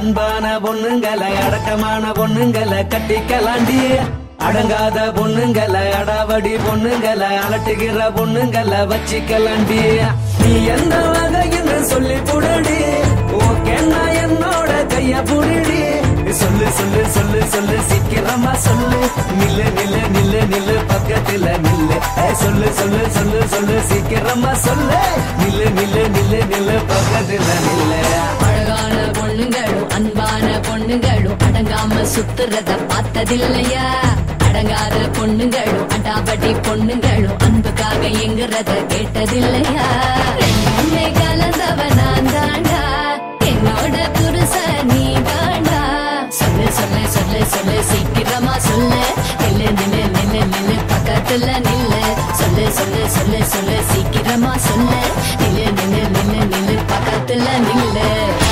அன்பான பொண்ணுங்களை அடக்கமான பொண்ணுங்களை கட்டிக்கலாண்டி அடங்காத பொண்ணுங்களை அடாவடி பொண்ணுங்களை அலட்டுகிற பொண்ணுங்களை வச்சிக்கலாண்டி நீ எந்த வகைன்னு சொல்லி புடடி ஓகேன்னா என்னோட கைய புடிடி சொல்லு சொல்லு சொல்லு சொல்லு சீக்கிரமா சொல்லு நில்லு நில்லு நில்லு நில்லு பக்கத்துல நில்லு ஏய், சொல்லு சொல்லு சொல்லு சொல்லு சீக்கிரமா சொல்லு நில்லு நில்லு நில்லு நில்லு பக்கத்துல நில்லு அழகான பொண்ணுங்களும் அன்பான பொண்ணுங்களும் அடங்காம சுத்துறத பார்த்ததில்லையா அடங்காத பொண்ணுங்களும் அடாபடி பொண்ணுங்களும் அன்புக்காக எங்குறத கேட்டதில்லையா ரெண்டுமே கலந்தவ நான் தாண்டா என்னோட புருஷ நீ தாண்டா சொல்லு சொல்லு சொல்லு சொல்லு சீக்கிரமா சொல்லு நில்லு நில்லு நில்லு நில்லு பக்கத்துல நில்லு சொல்லு சொல்லு சொல்லு சொல்லு சீக்கிரமா சொல்லு நில்லு நில்லு நில்லு நில்லு பக்கத்துல நில்லு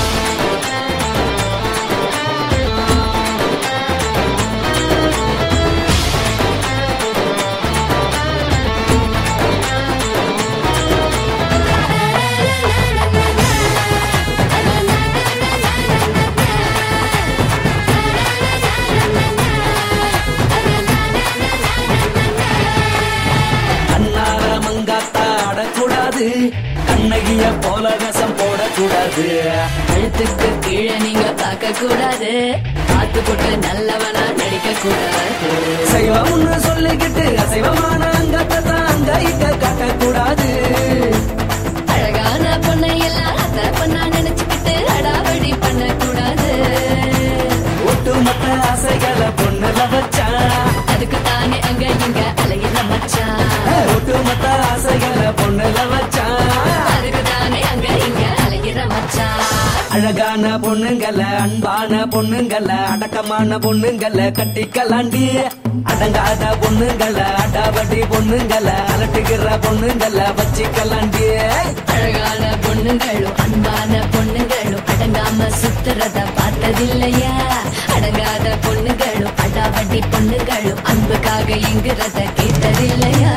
கண்ணார மங்காத்தா ஆடக்கூடாது கண்ணகிய போல விஷம் போடக்கூடாது கழுத்துக்கு கீழே நீங்க பார்க்க கூடாது பார்த்து போட்டு நல்லவனா நடிக்க கூடாது சைவம்னு சொல்லிக்கிட்டு அசைவமான அங்கத்தை தான் அங்க இங்க காட்டக்கூடாது அழகான பொண்ணை எல்லாம் அத்த பொண்ணா நினைச்சுக்கிட்டு அடாவடி பண்ண கூடாது ஒட்டுமொத்த ஆசைகளை பொண்ணுல வச்சா அதுக்கு தானே அங்க இங்க அலையிற மச்சான் ஒட்டுமொத்த ஆசைகளை பொண்ணுல வச்சா அதுக்கு தானே அங்க இங்க அலையிற மச்சான் அழகான பொண்ணுங்களை அன்பான பொண்ணுங்களை அடக்கமான பொண்ணுங்களை கட்டிக்கலாண்டி அடங்காத பொண்ணுங்களை அடாவடி பொண்ணுங்களை அலட்டுகிற பொண்ணுங்களை வச்சிக்கலாண்டி அழகான பொண்ணுங்களும் அன்பான பொண்ணுங்களும் அடங்காம சுத்துறத பார்த்ததில்லையா அடங்காத பொண்ணுங்களும் அடாவடி பொண்ணுங்களும் அன்புக்காக எங்குறத கேட்டதில்லையா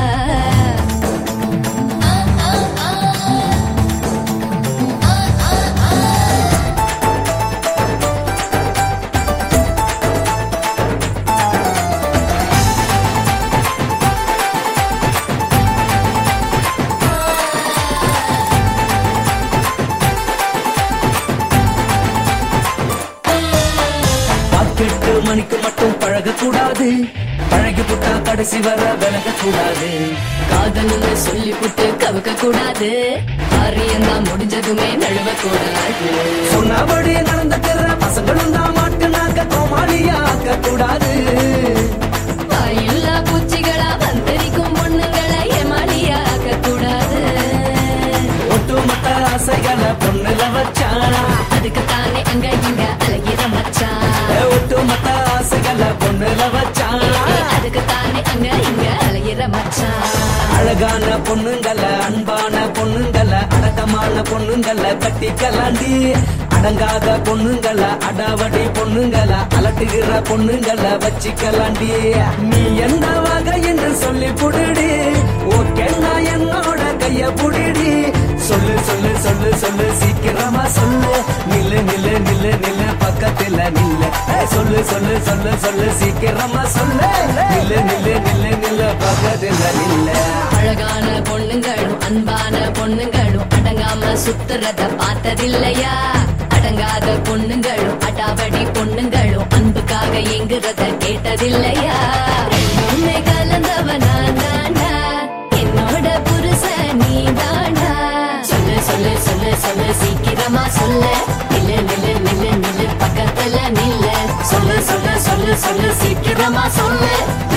பாக்கெட்டு மணிக்கு மட்டும் பழகக்கூடாது பழகி புட்டா கடைசி வர விலகக்கூடாது காதல்னு சொல்லி புட்டு கவுக்க கூடாது காரியம்தான் முடிஞ்சதுமே நழுவ கூடாது சொன்னபடி நடந்துக்கிற பசங்களும் தான் மாட்டுனாக்க கோமாளியா ஆக்க கூடாது வாயில்லா பூச்சிகளா வந்தரிக்கும் பொண்ணுங்களை ஏமாளியாக்க கூடாது ஒட்டுமொத்த ஆசைகளை பொண்ணுல வச்சா அதுக்கு தானே அங்க இங்க அலையிற மச்சான் ஒட்டுமொத்த ஆசைகளை பொண்ணுல வச்சா அதுக்கு தானே அங்க இங்க அலையிற மச்சான் அழகான பொண்ணுங்களை அன்பான பொண்ணுங்களை அடக்கமான பொண்ணுங்களை கட்டிக்கலாண்டி அடங்காத பொண்ணுங்களை அடாவடி பொண்ணுங்களை அலட்டுகிற பொண்ணுங்களை வச்சிக்கலாண்டி நீ எந்த வகை என்று சொல்லி புடிடி ஓகே நான் என்னோட கைய புடிடி சொல்லு சொல்லு சொல்லு சொல்லு சீக்கிரமா சொல்லு நில்லு நில்லு நில்லு நில்லு பக்கத்துல நில்லு ஏய், சொல்லு சொல்லு சொல்லு சொல்லு சீக்கிரமா சொல்லு நில்லு நில்லு நில்லு நில்லு பக்கத்துல நில்லு அழகான பொண்ணுங்களும் அன்பான பொண்ணுங்களும் அடங்காம சுத்துறத பார்த்ததில்லையா அடங்காத பொண்ணுங்களும் அடாவடி பொண்ணுங்களும் அன்புக்காக எங்குறத கேட்டதில்லையா ரெண்டுமே கலந்தவ நான் தாண்டா என்னோட புருஷ நீ தாண்டா சொல்லு சொல்லு சொல்லு சொல்லு சீக்கிரமா சொல்லு நில்லு நில்லு நில்லு நில்லு பக்கத்துல நில்லு சொல்லு சொல்லு சொல்லு சொல்லு சீக்கிரமா சொல்லு